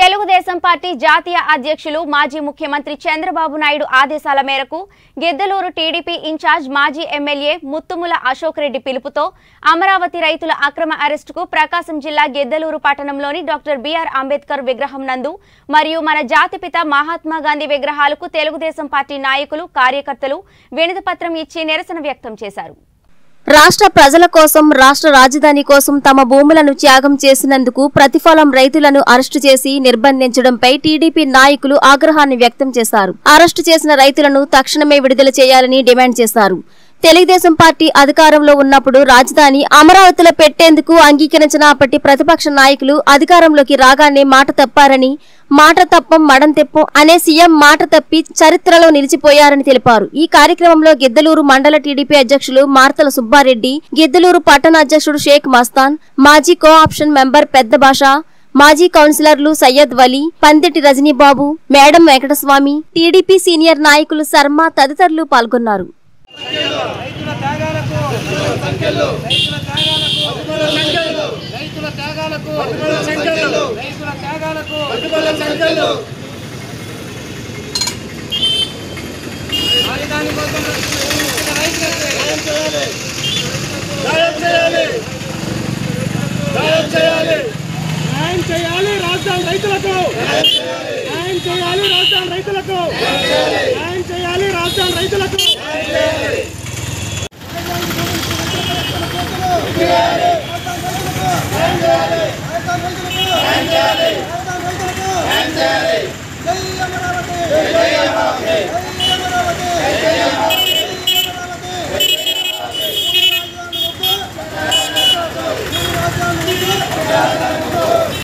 Telugu Desam party జాతీయ అధ్యక్షులు మాజీ ముఖ్యమంత్రి చంద్రబాబు నాయుడు ఆదేశాల మేరకు గిద్దలూరు టీడీపీ ఇన్ఛార్జ్ మాజీ ఎమ్మెల్యే ముత్తుముల అశోక్ రెడ్డి పిలుపుతో అమరావతి రైతుల అక్రమ అరెస్టుకు ప్రకాశం జిల్లా గిద్దలూరు పట్టణంలోని డాక్టర్ బిఆర్ అంబేద్కర్ విగ్రహం నందు మరియు మన జాతిపిత మహాత్మా గాంధీ విగ్రహాలకు తెలుగుదేశం పార్టీ నాయకులు కార్యకర్తలు వినతిపత్రం ఇచ్చి నిరసన వ్యక్తం చేశారు రాష్ట్ర ప్రజల కోసం రాష్ట్ర రాజధాని కోసం తమ భూములను త్యాగం చేసినందుకు ప్రతిఫలం రైతులను అరెస్టు చేసి నిర్బంధించడంపై టీడీపీ నాయకులు ఆగ్రహాన్ని వ్యక్తం చేశారు అరెస్టు చేసిన రైతులను తక్షణమే విడుదల చేయాలని డిమాండ్ చేశారు తెలుగుదేశం పార్టీ అధికారంలో ఉన్నప్పుడు రాజధాని అమరావతిలో పెట్టేందుకు అంగీకరించినప్పటి ప్రతిపక్ష నాయకులు అధికారంలోకి రాగానే మాట తప్పారని మాట తప్పం మడం తెప్పం అనే సీఎం మాట తప్పి చరిత్రలో నిలిచిపోయారని తెలిపారు ఈ కార్యక్రమంలో గిద్దలూరు మండల టీడీపీ అధ్యక్షులు మార్తల సుబ్బారెడ్డి గిద్దలూరు పట్టణ అధ్యక్షుడు షేక్ మస్తాన్ మాజీ కో ఆప్షన్ మెంబర్ పెద్ద భాష మాజీ కౌన్సిలర్లు సయ్యద్ వలీ పందిటి రజనీబాబు మేడం వెంకటస్వామి టీడీపీ సీనియర్ నాయకులు శర్మ తదితరులు పాల్గొన్నారు రైతుల త్యాగాలకు రైతుల త్యాగాలకు రైతుల త్యాగాలకు రైతుల త్యాగాలకు రాజధాని కోసం రైతులకు న్యాయం చేయాలి రాజధాని రైతులకు న్యాయం చేయాలి రాజధాని రైతులకు న్యాయం చేయాలి రాజధాని రైతులకు జై అమరావతి జై అమరావతి జై అమరావతి